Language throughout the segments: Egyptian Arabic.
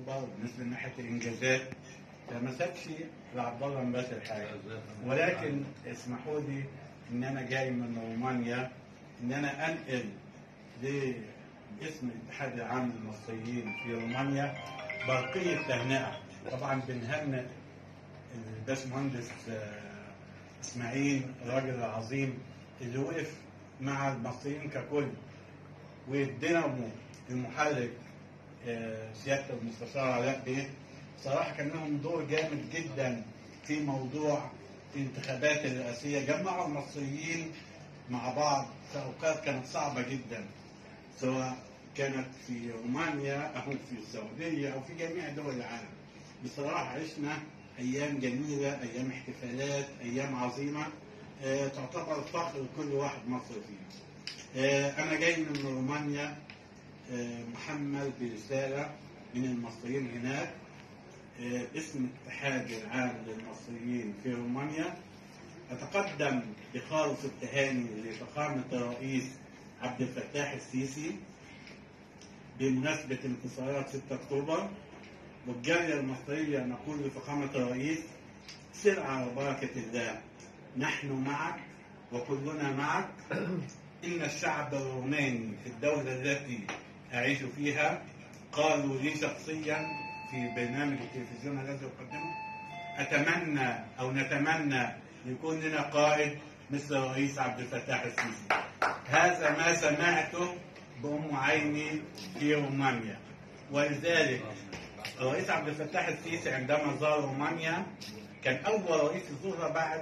اكبر بالنسبه من ناحيه الانجازات فما سابش لعبد الله مباشر حاجه ولكن اسمحوا لي ان انا جاي من رومانيا ان انا انقل باسم الاتحاد العام للمصريين في رومانيا برقيه تهنئه طبعا بنهنئ الباشمهندس آه، اسماعيل الراجل العظيم اللي وقف مع المصريين ككل والدينامو المحرك آه، سياده المستشار علاء بيه صراحه كان لهم دور جامد جدا في موضوع الانتخابات الرئاسيه جمعوا المصريين مع بعض في اوقات كانت صعبه جدا سواء كانت في رومانيا او في السعوديه او في جميع دول العالم بصراحه عشنا ايام جميله ايام احتفالات ايام عظيمه آه، تعتبر فخر لكل واحد مصري فينا آه، انا جاي من رومانيا آه، محمل برساله من المصريين هناك آه، اسم الاتحاد العام للمصريين في رومانيا أتقدم بخالص التهاني لفخامة الرئيس عبد الفتاح السيسي بمناسبة انتصارات 6 أكتوبر والجالية المصرية نقول لفخامة الرئيس سر على بركة الله نحن معك وكلنا معك إن الشعب الروماني في الدولة التي أعيش فيها قالوا لي شخصيا في برنامج التلفزيون الذي أقدمه أتمنى أو نتمنى يكون لنا قائد مثل الرئيس عبد الفتاح السيسي هذا ما سمعته بأم عيني في رومانيا ولذلك الرئيس عبد الفتاح السيسي عندما زار رومانيا كان أول رئيس يزورها بعد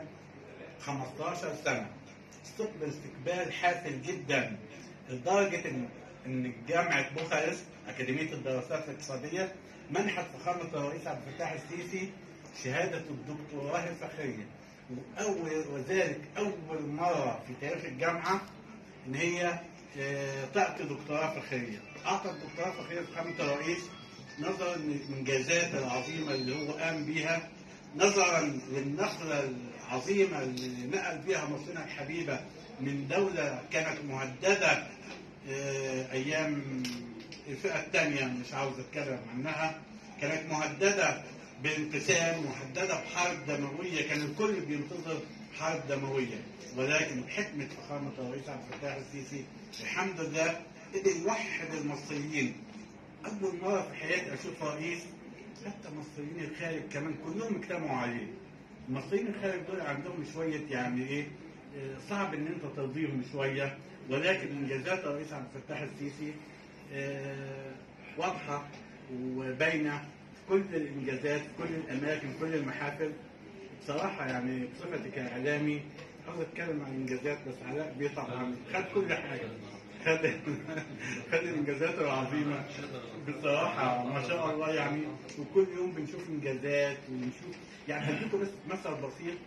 15 سنة استقبل استقبال حافل جدا لدرجة إن إن جامعة بوخارست أكاديمية الدراسات الاقتصادية منحت فخامة الرئيس عبد الفتاح السيسي شهادة الدكتوراه الفخرية وأول وذلك أول مرة في تاريخ الجامعة إن هي آه، تعطي دكتوراه فخرية أعطت دكتوراه فخرية فخامة الرئيس نظرا للإنجازات العظيمة اللي هو قام بيها نظرا للنقلة العظيمة اللي نقل بها مصرنا الحبيبة من دولة كانت مهددة آه، أيام الفئة الثانية مش عاوز أتكلم عنها كانت مهددة بانقسام مهددة بحرب دموية كان الكل بينتظر حرب دموية ولكن بحكمة فخامة الرئيس عبد الفتاح السيسي الحمد لله قدر يوحد المصريين أول مرة في حياتي أشوف رئيس حتى مصريين الخارج كمان كلهم اجتمعوا عليه المصريين الخارج دول عندهم شوية يعني إيه آه، صعب إن أنت ترضيهم شوية ولكن إنجازات الرئيس عبد الفتاح السيسي آه، واضحة وباينة في كل الإنجازات في كل الأماكن في كل المحافل بصراحة يعني بصفتي كإعلامي عاوز أتكلم عن الإنجازات بس علاء بيه طبعا خد كل حاجة خد خد الإنجازات العظيمة بصراحة ما شاء الله يعني وكل يوم بنشوف إنجازات ونشوف يعني هديكم بس مثل بسيط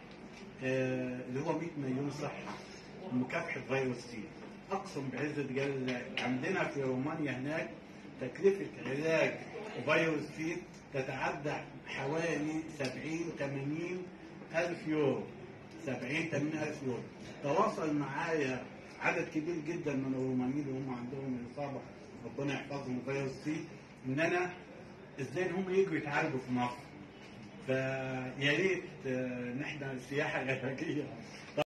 آه، اللي هو 100 مليون صحة مكافحة فيروس سي أقسم بعزة جلال الله عندنا في رومانيا هناك تكلفة علاج فيروس سي تتعدى حوالي 70 80 ألف يورو 70 80 ألف يورو تواصل معايا عدد كبير جدا من الرومانيين اللي هم عندهم الإصابة ربنا يحفظهم فيروس سي إن أنا إزاي إن هم يجوا يتعالجوا في مصر فيا ريت آه، إن إحنا السياحة العلاجية